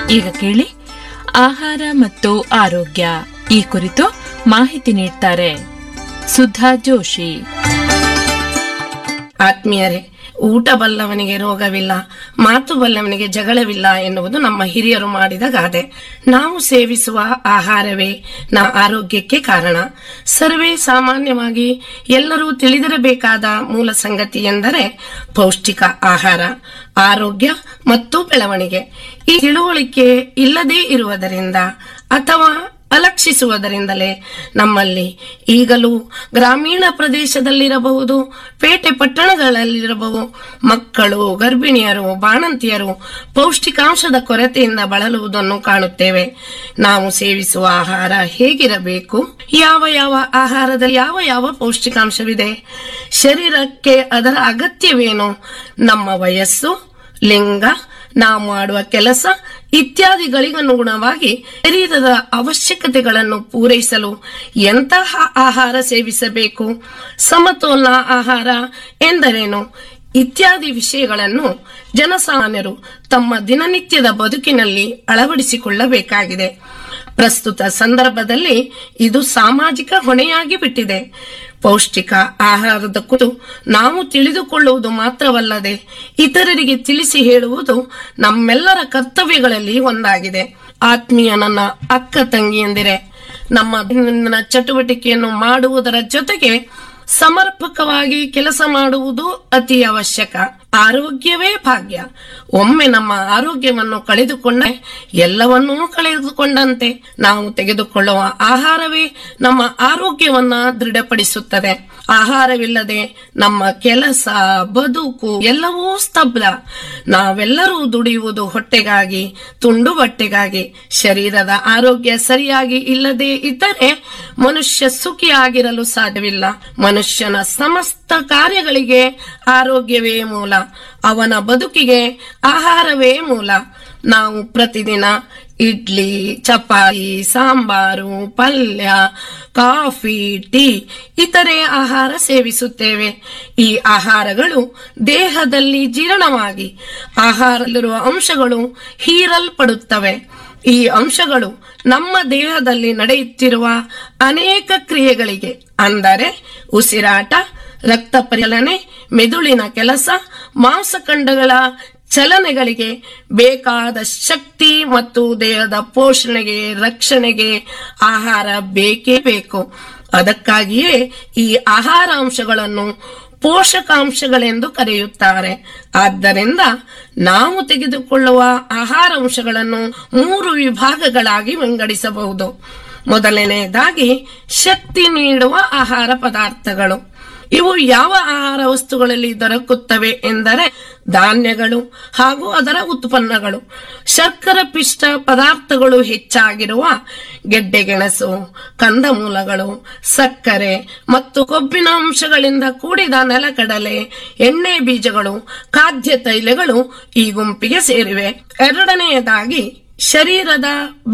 ಈಗ ಕೇಳಿ ಆಹಾರ ಮತ್ತು ಆರೋಗ್ಯ ಈ ಕುರಿತು ಮಾಹಿತಿ ನೀಡ್ತಾರೆ ಸುಧಾ ಜೋಶಿ ಆತ್ಮೀಯರೇ ಊಟ ಬಲ್ಲವನಿಗೆ ರೋಗವಿಲ್ಲ ಮಾತು ಬಲ್ಲವನಿಗೆ ಜಗಳವಿಲ್ಲ ಎನ್ನುವುದು ನಮ್ಮ ಹಿರಿಯರು ಮಾಡಿದ ಗಾದೆ ನಾವು ಸೇವಿಸುವ ಆಹಾರವೇ ನ ಆರೋಗ್ಯಕ್ಕೆ ಕಾರಣ ಸರ್ವೇ ಸಾಮಾನ್ಯವಾಗಿ ಎಲ್ಲರೂ ತಿಳಿದಿರಬೇಕಾದ ಮೂಲ ಸಂಗತಿ ಎಂದರೆ ಪೌಷ್ಟಿಕ ಆಹಾರ ಆರೋಗ್ಯ ಮತ್ತು ಬೆಳವಣಿಗೆ ಈ ತಿಳುವಳಿಕೆ ಇಲ್ಲದೇ ಇರುವುದರಿಂದ ಅಥವಾ ಅಲಕ್ಷಿಸುವುದರಿಂದಲೇ ನಮ್ಮಲ್ಲಿ ಈಗಲೂ ಗ್ರಾಮೀಣ ಪ್ರದೇಶದಲ್ಲಿರಬಹುದು ಪೇಟೆ ಪಟ್ಟಣಗಳಲ್ಲಿರಬಹುದು ಮಕ್ಕಳು ಗರ್ಭಿಣಿಯರು ಬಾಣಂತಿಯರು ಪೌಷ್ಟಿಕಾಂಶದ ಕೊರತೆಯಿಂದ ಬಳಲುವುದನ್ನು ಕಾಣುತ್ತೇವೆ ನಾವು ಸೇವಿಸುವ ಆಹಾರ ಹೇಗಿರಬೇಕು ಯಾವ ಯಾವ ಆಹಾರದಲ್ಲಿ ಯಾವ ಯಾವ ಪೌಷ್ಟಿಕಾಂಶವಿದೆ ಶರೀರಕ್ಕೆ ಅದರ ಅಗತ್ಯವೇನು ನಮ್ಮ ವಯಸ್ಸು ಲಿಂಗ ನಾವು ಮಾಡುವ ಕೆಲಸ ಇತ್ಯಾದಿಗಳಿಗನುಗುಣವಾಗಿ ಶರೀರದ ಅವಶ್ಯಕತೆಗಳನ್ನು ಪೂರೈಸಲು ಎಂತಹ ಆಹಾರ ಸೇವಿಸಬೇಕು ಸಮತೋಲನ ಆಹಾರ ಎಂದರೇನು ಇತ್ಯಾದಿ ವಿಷಯಗಳನ್ನು ಜನಸಾಮಾನ್ಯರು ತಮ್ಮ ದಿನನಿತ್ಯದ ಬದುಕಿನಲ್ಲಿ ಅಳವಡಿಸಿಕೊಳ್ಳಬೇಕಾಗಿದೆ ಪ್ರಸ್ತುತ ಸಂದರ್ಭದಲ್ಲಿ ಇದು ಸಾಮಾಜಿಕ ಹೊಣೆಯಾಗಿ ಬಿಟ್ಟಿದೆ ಪೌಷ್ಟಿಕ ಆಹಾರದ ಕುರಿತು ನಾವು ತಿಳಿದುಕೊಳ್ಳುವುದು ಮಾತ್ರವಲ್ಲದೆ ಇತರರಿಗೆ ತಿಳಿಸಿ ಹೇಳುವುದು ನಮ್ಮೆಲ್ಲರ ಕರ್ತವ್ಯಗಳಲ್ಲಿ ಒಂದಾಗಿದೆ ಆತ್ಮೀಯ ನನ್ನ ಅಕ್ಕ ತಂಗಿಯಂದಿರೆ ನಮ್ಮ ದೈನಂದಿನ ಚಟುವಟಿಕೆಯನ್ನು ಮಾಡುವುದರ ಜೊತೆಗೆ ಸಮರ್ಪಕವಾಗಿ ಕೆಲಸ ಮಾಡುವುದು ಅತಿ ಅವಶ್ಯಕ ಆರೋಗ್ಯವೇ ಭಾಗ್ಯ ಒಮ್ಮೆ ನಮ್ಮ ಆರೋಗ್ಯವನ್ನು ಕಳೆದುಕೊಂಡರೆ ಎಲ್ಲವನ್ನೂ ಕಳೆದುಕೊಂಡಂತೆ ನಾವು ತೆಗೆದುಕೊಳ್ಳುವ ಆಹಾರವೇ ನಮ್ಮ ಆರೋಗ್ಯವನ್ನ ದೃಢಪಡಿಸುತ್ತದೆ ಆಹಾರವಿಲ್ಲದೆ ನಮ್ಮ ಕೆಲಸ ಬದುಕು ಎಲ್ಲವೂ ಸ್ತಬ್ಧ ನಾವೆಲ್ಲರೂ ದುಡಿಯುವುದು ಹೊಟ್ಟೆಗಾಗಿ ತುಂಡು ಬಟ್ಟೆಗಾಗಿ ಶರೀರದ ಆರೋಗ್ಯ ಸರಿಯಾಗಿ ಇಲ್ಲದೆ ಇದ್ದರೆ ಮನುಷ್ಯ ಸುಖಿಯಾಗಿರಲು ಸಾಧ್ಯವಿಲ್ಲ ಮನುಷ್ಯನ ಸಮಸ್ತ ಕಾರ್ಯಗಳಿಗೆ ಆರೋಗ್ಯವೇ ಮೂಲ ಅವನ ಬದುಕಿಗೆ ಆಹಾರವೇ ಮೂಲ ನಾವು ಪ್ರತಿದಿನ ಇಡ್ಲಿ ಚಪಾತಿ ಸಾಂಬಾರು ಪಲ್ಯ ಕಾಫಿ ಟೀ ಇತರೆ ಆಹಾರ ಸೇವಿಸುತ್ತೇವೆ ಈ ಆಹಾರಗಳು ದೇಹದಲ್ಲಿ ಜೀರ್ಣವಾಗಿ ಆಹಾರದಲ್ಲಿರುವ ಅಂಶಗಳು ಹೀರಲ್ಪಡುತ್ತವೆ ಈ ಅಂಶಗಳು ನಮ್ಮ ದೇಹದಲ್ಲಿ ನಡೆಯುತ್ತಿರುವ ಅನೇಕ ಕ್ರಿಯೆಗಳಿಗೆ ಅಂದರೆ ಉಸಿರಾಟ ರಕ್ತ ಪರಿಚಲನೆ ಮೆದುಳಿನ ಕೆಲಸ ಮಾಂಸಖಂಡಗಳ ಚಲನೆಗಳಿಗೆ ಬೇಕಾದ ಶಕ್ತಿ ಮತ್ತು ದೇಹದ ಪೋಷಣೆಗೆ ರಕ್ಷಣೆಗೆ ಆಹಾರ ಬೇಕೇ ಬೇಕು ಅದಕ್ಕಾಗಿಯೇ ಈ ಆಹಾರ ಅಂಶಗಳನ್ನು ಪೋಷಕಾಂಶಗಳೆಂದು ಕರೆಯುತ್ತಾರೆ ಆದ್ದರಿಂದ ನಾವು ತೆಗೆದುಕೊಳ್ಳುವ ಆಹಾರ ಅಂಶಗಳನ್ನು ಮೂರು ವಿಭಾಗಗಳಾಗಿ ವಿಂಗಡಿಸಬಹುದು ಮೊದಲನೆಯದಾಗಿ ಶಕ್ತಿ ನೀಡುವ ಆಹಾರ ಪದಾರ್ಥಗಳು ಇವು ಯಾವ ಆಹಾರ ವಸ್ತುಗಳಲ್ಲಿ ದೊರಕುತ್ತವೆ ಎಂದರೆ ಧಾನ್ಯಗಳು ಹಾಗೂ ಅದರ ಉತ್ಪನ್ನಗಳು ಶರ್ಕರ ಪಿಷ್ಟ ಪದಾರ್ಥಗಳು ಹೆಚ್ಚಾಗಿರುವ ಗೆಡ್ಡೆಗೆಣಸು ಕಂದಮೂಲಗಳು ಸಕ್ಕರೆ ಮತ್ತು ಕೊಬ್ಬಿನ ಅಂಶಗಳಿಂದ ಕೂಡಿದ ನೆಲಕಡಲೆ ಎಣ್ಣೆ ಬೀಜಗಳು ಖಾದ್ಯ ತೈಲಗಳು ಈ ಗುಂಪಿಗೆ ಸೇರಿವೆ ಎರಡನೆಯದಾಗಿ ಶರೀರದ